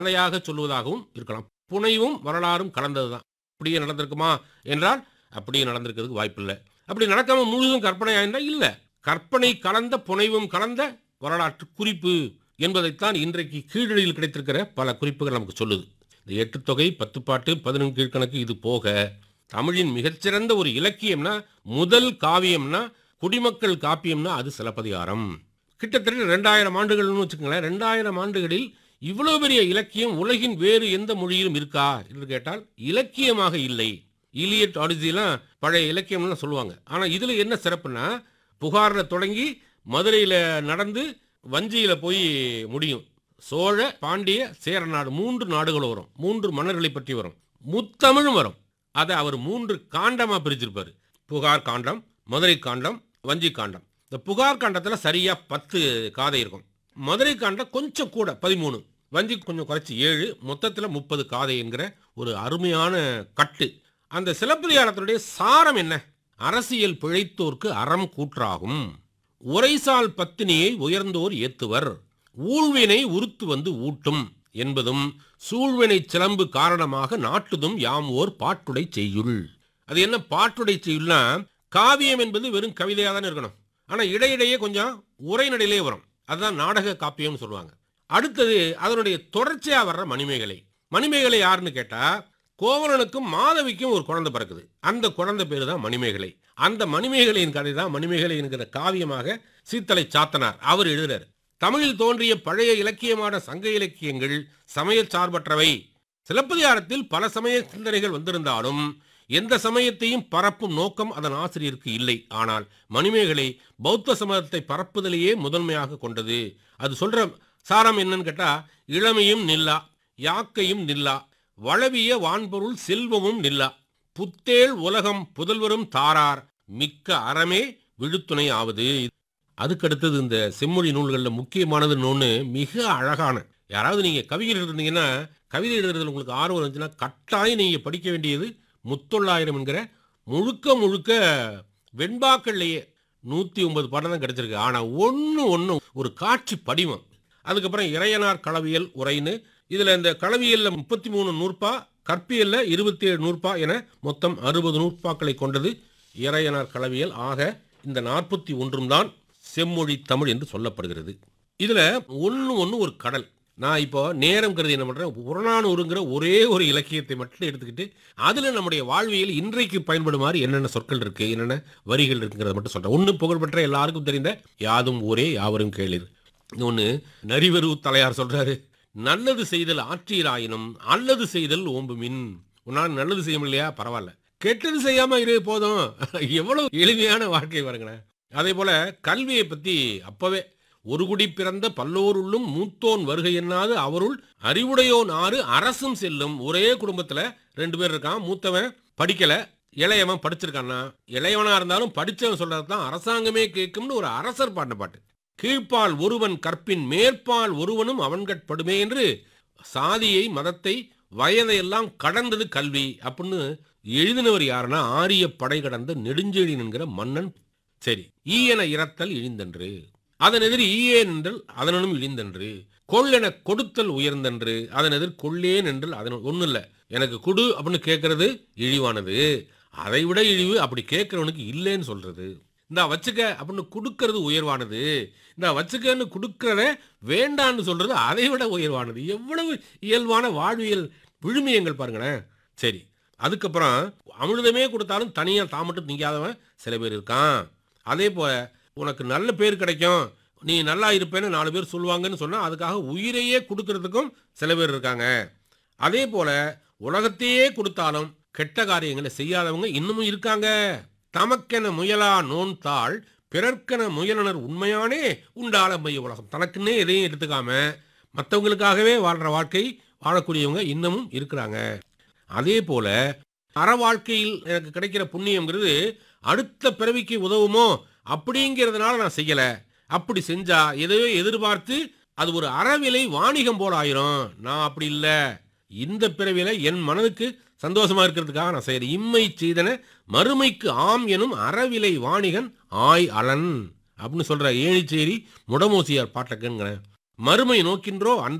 கதையாக சொல்லுவதாகவும் இருக்கலாம் புனைவும் வரலாறும் கலந்ததுதான் அப்படியே நடந்திருக்குமா என்றால் அப்படியே நடந்திருக்கிறதுக்கு வாய்ப்பில்லை அப்படி நடக்காம முழுதும் கற்பனையா என்றால் இல்ல கற்பனை கலந்த புனைவும் கலந்த வரலாற்று குறிப்பு என்பதைத்தான் இன்றைக்கு கீழடியில் கிடைத்திருக்கிற பல குறிப்புகள் நமக்கு சொல்லுது இந்த எட்டு தொகை பத்து பாட்டு பதினொன்று கீழ்கணக்கு இது போக தமிழின் மிகச்சிறந்த ஒரு இலக்கியம்னா முதல் காவியம்னா குடிமக்கள் காப்பியம்னா அது சிலப்பதிகாரம் கிட்டத்தட்ட ரெண்டாயிரம் ஆண்டுகள்னு வச்சுக்கோங்களேன் ரெண்டாயிரம் ஆண்டுகளில் இவ்வளவு பெரிய இலக்கியம் உலகின் வேறு எந்த மொழியிலும் இருக்கா என்று கேட்டால் இலக்கியமாக இல்லை இலியட் ஆடிசிலாம் பழைய இலக்கியம்லாம் சொல்லுவாங்க ஆனா இதுல என்ன சிறப்புனா புகார்ல தொடங்கி மதுரையில நடந்து வஞ்சியில போய் முடியும் சோழ பாண்டிய சேர நாடு மூன்று நாடுகள் வரும் மூன்று மன்னர்களை பற்றி வரும் முத்தமிழும் வரும் அதை அவர் மூன்று காண்டமா பிரிச்சிருப்பாரு புகார் காண்டம் மதுரை காண்டம் வஞ்சி காண்டம் இந்த புகார் காண்டத்துல சரியா பத்து காதை இருக்கும் மதுரை காண்டம் கொஞ்சம் கூட பதிமூணு வஞ்சி கொஞ்சம் குறைச்சி ஏழு மொத்தத்துல முப்பது காதை என்கிற ஒரு அருமையான கட்டு அந்த சிலப்பதிகாரத்தினுடைய சாரம் என்ன அரசியல் பிழைத்தோர்க்கு அறம் கூற்றாகும் உரைசால் பத்தினியை உயர்ந்தோர் ஏத்துவர் ஊழ்வினை உருத்து வந்து ஊட்டும் என்பதும் சூழ்வினை சிலம்பு காரணமாக நாட்டுதும் யாம் ஓர் பாட்டுடை செய்யுள் அது என்ன பாட்டுடை செய்யுள்னா காவியம் என்பது வெறும் கவிதையாக தானே இருக்கணும் ஆனா இடையிடையே கொஞ்சம் உரைநடையிலே வரும் அதுதான் நாடக காப்பியம்னு சொல்லுவாங்க அடுத்தது அதனுடைய தொடர்ச்சியா வர்ற மணிமேகலை மணிமேகலை யாருன்னு கேட்டா கோவலனுக்கும் மாதவிக்கும் ஒரு குழந்தை பிறக்குது அந்த குழந்தை பேரு தான் மணிமேகலை அந்த மணிமேகலையின் கதை தான் மணிமேகலை என்கிற காவியமாக சீத்தலை சாத்தனார் அவர் எழுதுறார் தமிழில் தோன்றிய பழைய இலக்கியமான சங்க இலக்கியங்கள் சமய சார்பற்றவை சிலப்பதிகாரத்தில் பல சமய சிந்தனைகள் வந்திருந்தாலும் எந்த சமயத்தையும் பரப்பும் நோக்கம் அதன் ஆசிரியருக்கு இல்லை ஆனால் மணிமேகலை பௌத்த சமயத்தை பரப்புதலையே முதன்மையாக கொண்டது அது சொல்ற சாரம் என்னன்னு கேட்டா இளமையும் நில்லா யாக்கையும் நில்லா வளவிய வான்பொருள் செல்வமும் நில்லா புத்தேள் உலகம் புதல்வரும் தாரார் மிக்க அறமே விழுத்துணை ஆவது அதுக்கடுத்தது இந்த செம்மொழி நூல்களில் முக்கியமானது ஒன்று மிக அழகான யாராவது நீங்கள் கவிஞர் இருந்தீங்கன்னா கவிதை எழுதுறதுல உங்களுக்கு ஆர்வம் இருந்துச்சுன்னா கட்டாயம் நீங்கள் படிக்க வேண்டியது முத்தொள்ளாயிரம் என்கிற முழுக்க முழுக்க வெண்பாக்கள்லையே நூற்றி ஒன்பது பாடம் தான் கிடைச்சிருக்கு ஆனால் ஒன்று ஒன்று ஒரு காட்சி படிவம் அதுக்கப்புறம் இறையனார் களவியல் உரைன்னு இதில் இந்த களவியலில் முப்பத்தி மூணு நூற்பா கற்பியலில் இருபத்தி ஏழு நூற்பா என மொத்தம் அறுபது நூற்பாக்களை கொண்டது இறையனார் களவியல் ஆக இந்த நாற்பத்தி ஒன்றும் தான் செம்மொழி தமிழ் என்று சொல்லப்படுகிறது இதில் ஒன்று ஒன்று ஒரு கடல் நான் இப்போ நேரம் கருதி என்ன பண்ணுறேன் புறநானூறுங்கிற ஒரே ஒரு இலக்கியத்தை மட்டும் எடுத்துக்கிட்டு அதில் நம்முடைய வாழ்வியல் இன்றைக்கு பயன்படுமாறு என்னென்ன சொற்கள் இருக்கு என்னென்ன வரிகள் இருக்குங்கிறத மட்டும் சொல்கிறேன் ஒன்று புகழ்பெற்ற எல்லாருக்கும் தெரிந்த யாதும் ஊரே யாவரும் கேளிர் இன்னொன்று நரிவரு தலையார் சொல்றாரு நல்லது செய்தல் ஆற்றீராயினும் அல்லது செய்தல் ஓம்புமின் உன்னால் நல்லது செய்ய முடியலையா பரவாயில்ல கெட்டது செய்யாம இரு போதும் எவ்வளவு எளிமையான வாழ்க்கை பாருங்களேன் அதே போல கல்வியை பத்தி அப்பவே ஒரு குடி பிறந்த பல்லோருள்ளும் மூத்தோன் வருகை என்னாது அவருள் அறிவுடையோன் ஆறு அரசும் செல்லும் ஒரே குடும்பத்துல ரெண்டு பேர் இருக்கான் மூத்தவன் படிக்கல இளையவன் படிச்சிருக்கான்னா இளையவனா இருந்தாலும் படிச்சவன் சொல்றதுதான் அரசாங்கமே கேட்கும்னு ஒரு அரசர் பாடின பாட்டு கீழ்ப்பால் ஒருவன் கற்பின் மேற்பால் ஒருவனும் அவன்கட்படுமே என்று சாதியை மதத்தை வயதையெல்லாம் கடந்தது கல்வி அப்படின்னு எழுதினவர் யாருன்னா ஆரிய படை கடந்த நெடுஞ்செழியன் என்கிற மன்னன் சரி ஈயன இறத்தல் இழிந்தன்று அதன் எதிர் ஈயேன் என்றல் அதனும் இழிந்தன்று கொள்ளென கொடுத்தல் உயர்ந்தன்று அதன் எதிர் கொள்ளேன் என்றல் அதன் ஒன்றும் இல்லை எனக்கு குடு அப்படின்னு கேட்கறது இழிவானது அதை விட இழிவு அப்படி கேட்கறவனுக்கு இல்லைன்னு சொல்றது இந்த வச்சுக்க அப்படின்னு கொடுக்கறது உயர்வானது இந்த வச்சுக்கன்னு கொடுக்கறத வேண்டான்னு சொல்றது அதை விட உயர்வானது எவ்வளவு இயல்பான வாழ்வியல் விழுமியங்கள் பாருங்களேன் சரி அதுக்கப்புறம் அமிர்தமே கொடுத்தாலும் தனியாக தான் மட்டும் திங்காதவன் சில பேர் இருக்கான் அதே போல உனக்கு நல்ல பேர் கிடைக்கும் நீ நல்லா இருப்பேன்னு நாலு பேர் சொல்லுவாங்கன்னு சொன்னால் அதுக்காக உயிரையே கொடுக்கறதுக்கும் சில பேர் இருக்காங்க அதே போல உலகத்தையே கொடுத்தாலும் கெட்ட காரியங்களை செய்யாதவங்க இன்னமும் இருக்காங்க தமக்கென முயலா நோன்தாள் பிறர்க்கென முயலனர் உண்மையானே உண்டால மைய உலகம் தனக்குன்னே எதையும் எடுத்துக்காம மற்றவங்களுக்காகவே வாழ்ற வாழ்க்கை வாழக்கூடியவங்க இன்னமும் இருக்கிறாங்க அதே போல அற வாழ்க்கையில் எனக்கு கிடைக்கிற புண்ணியம்ங்கிறது அடுத்த பிறவிக்கு உதவுமோ அப்படிங்கிறதுனால நான் செய்யல அப்படி செஞ்சா எதையோ எதிர்பார்த்து அது ஒரு அறவிலை வாணிகம் போல ஆயிரும் நான் அப்படி இல்லை இந்த பிறவில என் மனதுக்கு சந்தோஷமா இருக்கிறதுக்காக நான் செய்யறேன் இம்மை செய்தன மறுமைக்கு ஆம் எனும் அறவிலை வாணிகன் ஆய் அலன் அப்படின்னு சொல்ற ஏழிச்சேரி முடமூசியார் பாட்டக்கன்கிறேன் மறுமை நோக்கின்றோ அன்றே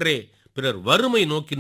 பிறர் வறுமை நோக்கி